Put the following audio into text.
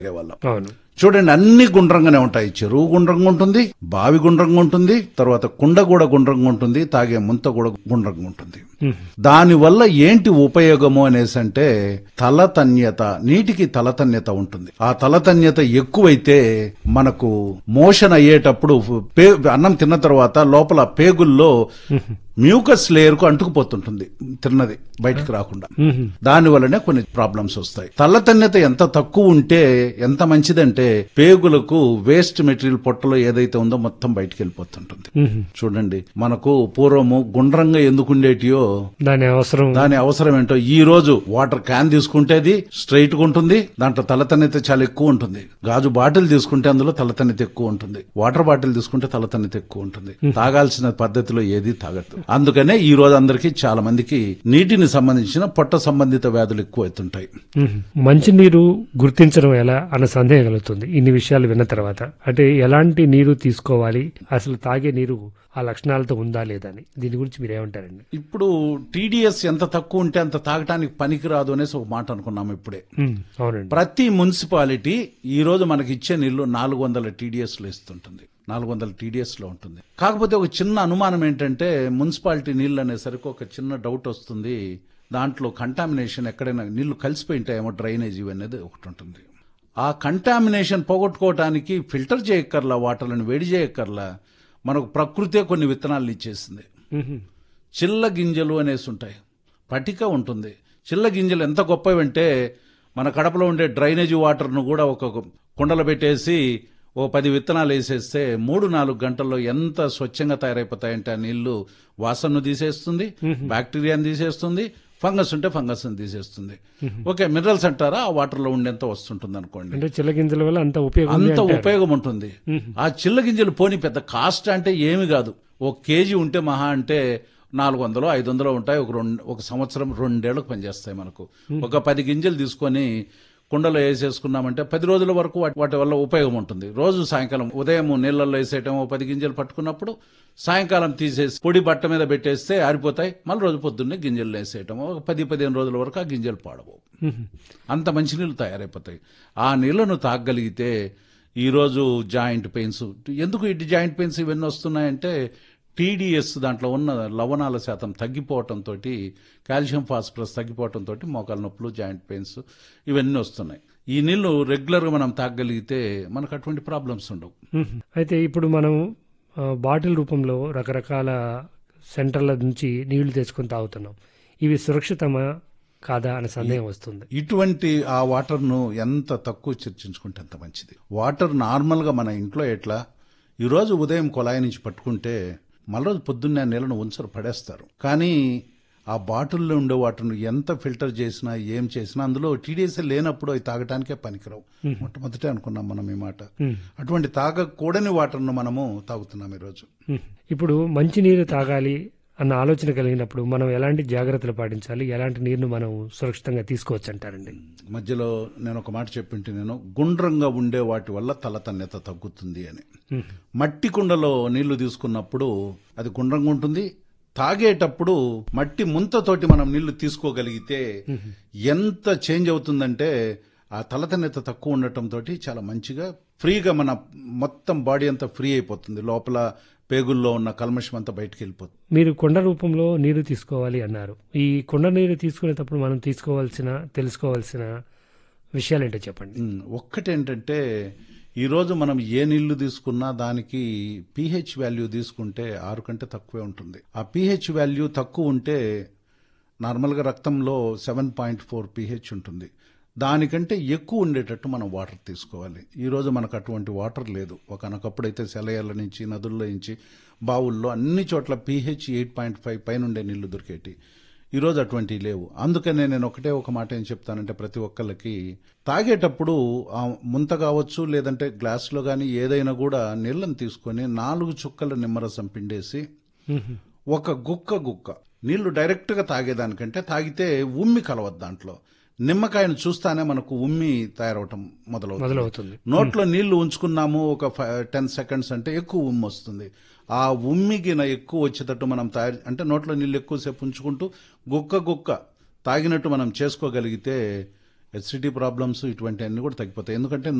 వాళ్ళం అవును చూడండి అన్ని గుండ్రంగానే ఉంటాయి చెరువు గుండ్రంగా ఉంటుంది బావి గుండ్రంగా ఉంటుంది తర్వాత కుండ కూడా గుండ్రంగా ఉంటుంది తాగే ముంత కూడా గుండ్రంగా ఉంటుంది దాని వల్ల ఏంటి ఉపయోగము అనేసి అంటే తలతన్యత నీటికి తలతన్యత ఉంటుంది ఆ తలతన్యత ఎక్కువైతే మనకు మోషన్ అయ్యేటప్పుడు పే అన్నం తిన్న తర్వాత లోపల పేగుల్లో మ్యూకస్ లేయర్ కు అంటుకుపోతుంటుంది తిన్నది బయటికి రాకుండా దాని వల్లనే కొన్ని ప్రాబ్లమ్స్ వస్తాయి తల్లతన్యత ఎంత తక్కువ ఉంటే ఎంత మంచిదంటే పేగులకు వేస్ట్ మెటీరియల్ పొట్టలో ఏదైతే ఉందో మొత్తం బయటికి వెళ్ళిపోతుంటుంది చూడండి మనకు పూర్వము గుండ్రంగా ఎందుకు ఉండేటియో దాని అవసరం దాని అవసరం ఏంటో ఈ రోజు వాటర్ క్యాన్ తీసుకుంటే అది స్ట్రైట్ గా ఉంటుంది దాంట్లో తలతన్యత చాలా ఎక్కువ ఉంటుంది గాజు బాటిల్ తీసుకుంటే అందులో తలతన్యత ఎక్కువ ఉంటుంది వాటర్ బాటిల్ తీసుకుంటే తలతన్యత ఎక్కువ ఉంటుంది తాగాల్సిన పద్ధతిలో ఏది తాగద్దు అందుకనే ఈ రోజు అందరికీ చాలా మందికి నీటిని సంబంధించిన పొట్ట సంబంధిత వ్యాధులు ఎక్కువ అవుతుంటాయి మ్మ్. మంచినీరు గుర్తించడం ఎలా అన్న సందేహం కలుగుతుంది ఇన్ని విషయాలు విన్న తర్వాత అంటే ఎలాంటి నీరు తీసుకోవాలి అసలు తాగే నీరు ఆ లక్షణాలతో ఉందా లేదా అని దీని గురించి మీరు ఏమంటారండి ఇప్పుడు టీడీఎస్ ఎంత తక్కువ ఉంటే అంత తాగటానికి పనికిరాదు అనేసి ఒక మాట అనుకున్నాం ఇప్పుడే మ్మ్. అవునండి ప్రతి మున్సిపాలిటీ ఈ రోజు మనకి ఇచ్చే నీళ్లు నాలుగు వందల టీడీఎస్ లో ఇస్తుంటుంది నాలుగు వందల టీడీఎస్ లో ఉంటుంది కాకపోతే ఒక చిన్న అనుమానం ఏంటంటే మున్సిపాలిటీ నీళ్ళు అనేసరికి ఒక చిన్న డౌట్ వస్తుంది దాంట్లో కంటామినేషన్ ఎక్కడైనా నీళ్లు కలిసిపోయి ఉంటాయేమో డ్రైనేజ్ ఇవనేది ఒకటి ఉంటుంది ఆ కంటామినేషన్ పోగొట్టుకోవటానికి ఫిల్టర్ చేయక్కర్లా వాటర్లను వేడి చేయక్కర్లా మనకు ప్రకృతే కొన్ని విత్తనాలు ఇచ్చేసింది మ్మ్. చిల్ల గింజలు అనేసి ఉంటాయి పటిక ఉంటుంది చిల్ల గింజలు ఎంత గొప్పవంటే మన కడపలో ఉండే డ్రైనేజీ వాటర్ను కూడా ఒక కుండలో పెట్టేసి ఓ పది విత్తనాలు వేసేస్తే మూడు నాలుగు గంటల్లో ఎంత స్వచ్ఛంగా తయారైపోతాయంటే ఆ నీళ్లు వాసనను తీసేస్తుంది బ్యాక్టీరియాని తీసేస్తుంది ఫంగస్ ఉంటే ఫంగస్ తీసేస్తుంది ఓకే మినరల్స్ అంటారా ఆ వాటర్ లో ఉండేంత వస్తుంటుంది అనుకోండి అంటే చిల్లగింజల వల్ల అంత ఉపయోగం ఉంది అంత అంటారు. ఉపయోగం ఉంటుంది ఆ చిల్ల గింజలు పోని పెద్ద కాస్ట్ అంటే ఏమి కాదు ఒక కేజీ ఉంటే మహా అంటే నాలుగు వందలు ఐదు వందలు ఉంటాయి ఒక రెండు ఒక సంవత్సరం రెండేళ్లకు పనిచేస్తాయి మనకు ఒక పది గింజలు తీసుకొని కుండలో వేసేసుకున్నామంటే పది రోజుల వరకు వాటి వాటి వల్ల ఉపయోగం ఉంటుంది రోజు సాయంకాలం ఉదయం నీళ్ళల్లో వేసేయటం ఓ పది గింజలు పట్టుకున్నప్పుడు సాయంకాలం తీసేసి పొడి బట్ట మీద పెట్టేస్తే ఆరిపోతాయి మళ్ళీ రోజు పొద్దున్నే గింజలు వేసేయటం ఒక పది పదిహేను రోజుల వరకు ఆ గింజలు పాడవు మ్మ్. అంత మంచి నీళ్ళు తయారైపోతాయి ఆ నీళ్లను తాగగలిగితే ఈరోజు జాయింట్ పెయిన్స్ ఎందుకు ఇటు జాయింట్ పెయిన్స్ ఇవన్నీ వస్తున్నాయంటే టీడీఎస్ దాంట్లో ఉన్న లవణాల శాతం తగ్గిపోవటంతో కాల్షియం ఫాస్ఫరస్ తగ్గిపోవటంతో మోకాల నొప్పులు జాయింట్ పెయిన్స్ ఇవన్నీ వస్తున్నాయి ఈ నీళ్లు రెగ్యులర్గా మనం తాగగలిగితే మనకు అటువంటి ప్రాబ్లమ్స్ ఉండవు మ్మ్. అయితే ఇప్పుడు మనం ఆ, బాటిల్ రూపంలో రకరకాల సెంటర్ల నుంచి నీళ్లు తెచ్చుకొని తాగుతున్నాం ఇవి సురక్షితమా కాదా అనే సందేహం వస్తుంది ఇటువంటి ఆ వాటర్ను ఎంత తక్కువ చర్చించుకుంటే అంత మంచిది వాటర్ నార్మల్గా మన ఇంట్లో ఎట్లా ఈరోజు ఉదయం కొలాయి నుంచి పట్టుకుంటే మళ్ళీ రోజు పొద్దున్నే ఆ నీళ్ళను ఉంచరు పడేస్తారు కానీ ఆ బాటిల్లో ఉండే వాటర్ను ఎంత ఫిల్టర్ చేసినా ఏం చేసినా అందులో టీడీఎస్ లేనప్పుడు అవి తాగటానికే పనికిరావు మొట్టమొదటే అనుకున్నాం మనం ఈ మాట అటువంటి తాగకూడని వాటర్ను మనము తాగుతున్నాం ఈరోజు మ్మ్. ఇప్పుడు మంచి నీరు తాగాలి అన్న ఆలోచన కలిగినప్పుడు మనం ఎలాంటి జాగ్రత్తలు పాటించాలి ఎలాంటి నీరును మనం సురక్షితంగా తీసుకోవచ్చు అంటారండి మధ్యలో నేను ఒక మాట చెప్పింటే నేను గుండ్రంగా ఉండే వాటి వల్ల తలతన్యత తగ్గుతుంది అని మట్టి కుండలో నీళ్లు తీసుకున్నప్పుడు అది గుండ్రంగా ఉంటుంది తాగేటప్పుడు మట్టి ముంతతోటి మనం నీళ్లు తీసుకోగలిగితే ఎంత చేంజ్ అవుతుందంటే ఆ తలతన్యత తక్కువ ఉండటం తోటి చాలా మంచిగా ఫ్రీగా మన మొత్తం బాడీ అంతా ఫ్రీ అయిపోతుంది లోపల పేగుల్లో ఉన్న కల్మషం అంతా బయటికి వెళ్ళిపోతుంది మీరు కొండ రూపంలో నీరు తీసుకోవాలి అన్నారు ఈ కొండ నీరు తీసుకునేటప్పుడు మనం తీసుకోవాల్సిన తెలుసుకోవాల్సిన విషయాలు ఏంటో చెప్పండి ఉమ్, ఒక్కటేంటంటే ఈరోజు మనం ఏ నీళ్లు తీసుకున్నా దానికి పీహెచ్ వాల్యూ తీసుకుంటే ఆరు కంటే తక్కువే ఉంటుంది ఆ పీహెచ్ వాల్యూ తక్కువ ఉంటే నార్మల్గా రక్తంలో సెవెన్ పాయింట్ ఫోర్ పీహెచ్ ఉంటుంది దానికంటే ఎక్కువ ఉండేటట్టు మనం వాటర్ తీసుకోవాలి ఈరోజు మనకు అటువంటి వాటర్ లేదు ఒకనొకప్పుడైతే సెలయేళ్ల నుంచి నదుల్లో నుంచి బావుల్లో అన్ని చోట్ల పీహెచ్ ఎయిట్ పాయింట్ ఫైవ్ పైన ఉండే నీళ్లు దొరికేటి ఈరోజు అటువంటివి లేవు అందుకనే నేను ఒకటే ఒక మాట ఏం చెప్తానంటే ప్రతి ఒక్కళ్ళకి తాగేటప్పుడు ఆ ముంత కావచ్చు లేదంటే గ్లాసులో కానీ ఏదైనా కూడా నీళ్ళని తీసుకొని నాలుగు చుక్కల నిమ్మరసం పిండేసి ఒక గుక్క గుక్క నీళ్లు డైరెక్ట్ గా తాగేదానికంటే తాగితే ఉమ్మి కలవద్దు దాంట్లో నిమ్మకాయను చూస్తానే మనకు ఉమ్మి తయారవటం మొదలవుతుంది మొదలవుతుంది నోట్లో నీళ్లు ఉంచుకున్నాము ఒక టెన్ సెకండ్స్ అంటే ఎక్కువ ఉమ్మి వస్తుంది ఆ ఉమ్మిగిన ఎక్కువ వచ్చేటట్టు మనం తయారు అంటే నోట్లో నీళ్ళు ఎక్కువసేపు ఉంచుకుంటూ గుక్క గుక్క తాగినట్టు మనం చేసుకోగలిగితే ఎస్సిటీ ప్రాబ్లమ్స్ ఇటువంటి అన్ని కూడా తగ్గిపోతాయి ఎందుకంటే